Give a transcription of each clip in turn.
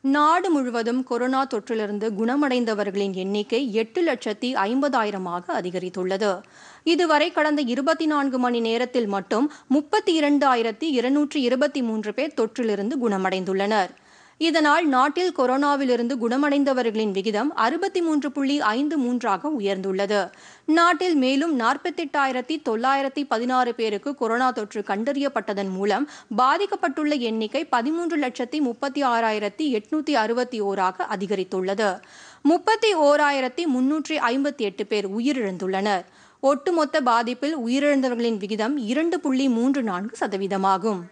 நாடு முழுவதும் கொரோனா தொற்றிலிருந்து குணமடைந்தவர்களின் எண்ணிக்கை எட்டு லட்சத்தி ஐம்பதாயிரமாக அதிகரித்துள்ளது இதுவரை கடந்த இருபத்தி நான்கு மணி நேரத்தில் மட்டும் முப்பத்தி இரண்டாயிரத்தி இருநூற்றி இருபத்தி மூன்று பேர் தொற்றிலிருந்து குணமடைந்துள்ளனர் இதனால் நாட்டில் கொரோனாவிலிருந்து குணமடைந்தவர்களின் விகிதம் அறுபத்தி மூன்று புள்ளி ஐந்து மூன்றாக உயர்ந்துள்ளது நாட்டில் மேலும் நாற்பத்தெட்டாயிரத்தி தொள்ளாயிரத்தி பதினாறு பேருக்கு கொரோனா தொற்று கண்டறியப்பட்டதன் மூலம் பாதிக்கப்பட்டுள்ள எண்ணிக்கை பதிமூன்று லட்சத்தி முப்பத்தி ஆறாயிரத்தி எட்நூத்தி அறுபத்தி ஓராக அதிகரித்துள்ளது முப்பத்தி ஓராயிரத்தி முன்னூற்றி ஐம்பத்தி எட்டு பேர் உயிரிழந்துள்ளனர் ஒட்டுமொத்த பாதிப்பில் உயிரிழந்தவர்களின் விகிதம் இரண்டு புள்ளி மூன்று நான்கு சதவீதமாகும்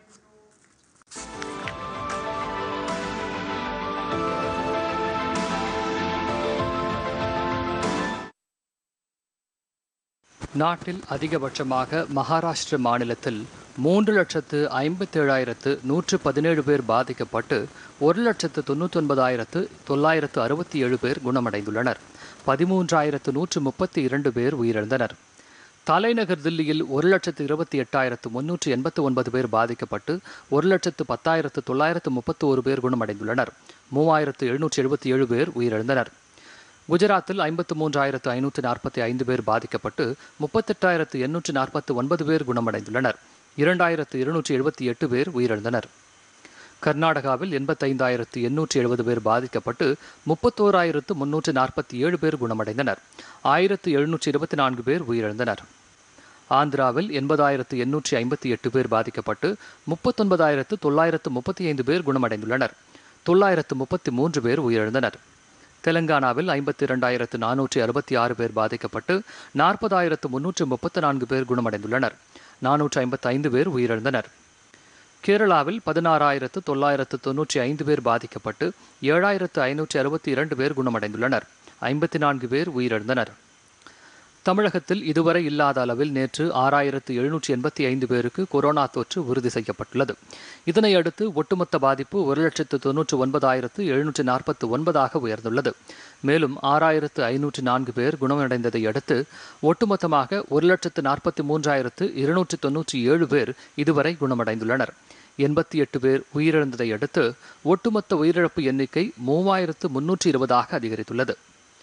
நாட்டில் அதிகபட்சமாக மகாராஷ்டிர மாநிலத்தில் மூன்று லட்சத்து ஐம்பத்தேழாயிரத்து நூற்று பதினேழு பேர் பாதிக்கப்பட்டு ஒரு லட்சத்து தொண்ணூத்தொன்பதாயிரத்து தொள்ளாயிரத்து அறுபத்தி ஏழு பேர் குணமடைந்துள்ளனர் பதிமூன்றாயிரத்து நூற்று முப்பத்தி இரண்டு பேர் உயிரிழந்தனர் தலைநகர் தில்லியில் ஒரு லட்சத்து இருபத்தி எட்டாயிரத்து முன்னூற்று எண்பத்து ஒன்பது பேர் பாதிக்கப்பட்டு ஒரு லட்சத்து பத்தாயிரத்து தொள்ளாயிரத்து முப்பத்து ஒரு பேர் குணமடைந்துள்ளனர் மூவாயிரத்து எழுநூற்றி எழுபத்தி ஏழு பேர் உயிரிழந்தனர் குஜராத்தில் ஐம்பத்து மூன்றாயிரத்து ஐநூற்று நாற்பத்தி ஐந்து பேர் பாதிக்கப்பட்டு முப்பத்தெட்டாயிரத்து எண்ணூற்று நாற்பத்து ஒன்பது பேர் குணமடைந்துள்ளனர் இரண்டாயிரத்து இருநூற்றி எழுபத்தி எட்டு பேர் உயிரிழந்தனர் கர்நாடகாவில் எண்பத்தைந்தாயிரத்து எண்ணூற்றி எழுபது பேர் பாதிக்கப்பட்டு முப்பத்தோராயிரத்து முன்னூற்று நாற்பத்தி ஏழு பேர் குணமடைந்தனர் ஆயிரத்து எழுநூற்றி இருபத்தி நான்கு பேர் உயிரிழந்தனர் ஆந்திராவில் எண்பதாயிரத்து எண்ணூற்றி ஐம்பத்தி எட்டு பேர் பாதிக்கப்பட்டு முப்பத்தொன்பதாயிரத்து தொள்ளாயிரத்து முப்பத்தி ஐந்து பேர் குணமடைந்துள்ளனர் தொள்ளாயிரத்து முப்பத்தி மூன்று பேர் உயிரிழந்தனர் தெலங்கானாவில் ஐம்பத்தி இரண்டாயிரத்து நானூற்றி அறுபத்தி ஆறு பேர் பாதிக்கப்பட்டு நாற்பதாயிரத்து முன்னூற்று முப்பத்தி நான்கு பேர் குணமடைந்துள்ளனர் நானூற்று ஐம்பத்தி ஐந்து பேர் உயிரிழந்தனர் கேரளாவில் பதினாறாயிரத்து தொள்ளாயிரத்து தொன்னூற்றி ஐந்து பேர் பாதிக்கப்பட்டு ஏழாயிரத்து ஐநூற்றி அறுபத்தி இரண்டு பேர் குணமடைந்துள்ளனர் ஐம்பத்தி நான்கு பேர் உயிரிழந்தனர் தமிழகத்தில் இதுவரை இல்லாத அளவில் நேற்று ஆறாயிரத்து எழுநூற்றி எண்பத்தி ஐந்து பேருக்கு கொரோனா தொற்று உறுதி செய்யப்பட்டுள்ளது இதனையடுத்து ஒட்டுமொத்த பாதிப்பு ஒரு லட்சத்து தொன்னூற்று ஒன்பதாயிரத்து எழுநூற்று நாற்பத்து ஒன்பதாக உயர்ந்துள்ளது மேலும் ஆறாயிரத்து ஐநூற்று நான்கு பேர் குணமடைந்ததை அடுத்து ஒட்டுமொத்தமாக ஒரு லட்சத்து நாற்பத்தி மூன்றாயிரத்து இருநூற்று தொன்னூற்றி ஏழு பேர் இதுவரை குணமடைந்துள்ளனர் எண்பத்தி எட்டு பேர் உயிரிழந்ததை அடுத்து ஒட்டுமொத்த உயிரிழப்பு எண்ணிக்கை மூவாயிரத்து முன்னூற்றி இருபதாக அதிகரித்துள்ளது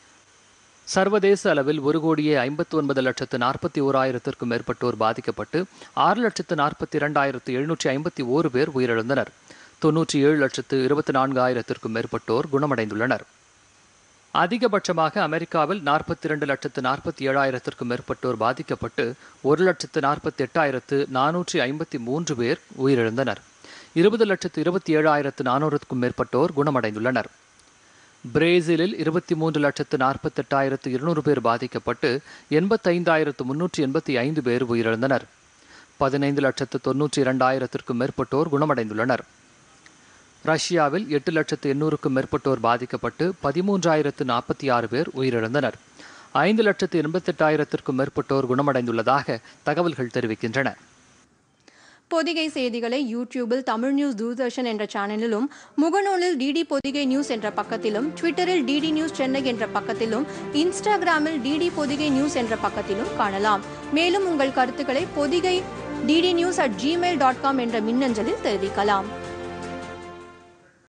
சர்வதேச அளவில் ஒரு கோடியே ஐம்பத்தி ஒன்பது லட்சத்து நாற்பத்தி ஓராயிரத்திற்கும் மேற்பட்டோர் பாதிக்கப்பட்டு ஆறு லட்சத்து நாற்பத்தி இரண்டாயிரத்து எழுநூற்றி ஐம்பத்தி ஓரு பேர் உயிரிழந்தனர் தொன்னூற்றி ஏழு லட்சத்து இருபத்தி நான்கு ஆயிரத்திற்கும் மேற்பட்டோர் குணமடைந்துள்ளனர் அதிகபட்சமாக அமெரிக்காவில் நாற்பத்தி இரண்டு லட்சத்து நாற்பத்தி ஏழாயிரத்திற்கும் மேற்பட்டோர் பாதிக்கப்பட்டு ஒரு லட்சத்து நாற்பத்தி எட்டாயிரத்து நானூற்றி ஐம்பத்தி மூன்று பேர் உயிரிழந்தனர் இருபது லட்சத்து இருபத்தி ஏழாயிரத்து நானூறுக்கும் மேற்பட்டோர் குணமடைந்துள்ளனர் பிரேசிலில் இருபத்தி மூன்று லட்சத்து நாற்பத்தெட்டாயிரத்து இருநூறு பேர் பாதிக்கப்பட்டு எண்பத்தைந்தாயிரத்து முன்னூற்றி எண்பத்தி ஐந்து பேர் உயிரிழந்தனர் பதினைந்து லட்சத்து தொன்னூற்றி இரண்டாயிரத்திற்கும் மேற்பட்டோர் குணமடைந்துள்ளனர் ரஷ்யாவில் எட்டு லட்சத்து எண்ணூறுக்கும் மேற்பட்டோர் பாதிக்கப்பட்டு பதிமூன்றாயிரத்து நாற்பத்தி ஆறு பேர் உயிரிழந்தனர் ஐந்து லட்சத்து எண்பத்தெட்டாயிரத்திற்கும் மேற்பட்டோர் குணமடைந்துள்ளதாக தகவல்கள் தெரிவிக்கின்றன பொதிகை செய்திகளை யூடியூபில் தமிழ் நியூஸ் தூர்தர்ஷன் என்ற சேனலிலும் முகநூலில் டிடி பொதிகை நியூஸ் என்ற பக்கத்திலும் ட்விட்டரில் டிடி நியூஸ் சென்னை என்ற பக்கத்திலும் இன்ஸ்டாகிராமில் டிடி பொதிகை நியூஸ் என்ற பக்கத்திலும் காணலாம் மேலும் உங்கள் கருத்துக்களை Podhigai DD news at Gmail dot com என்ற மின்னஞ்சலில் தெரிவிக்கலாம்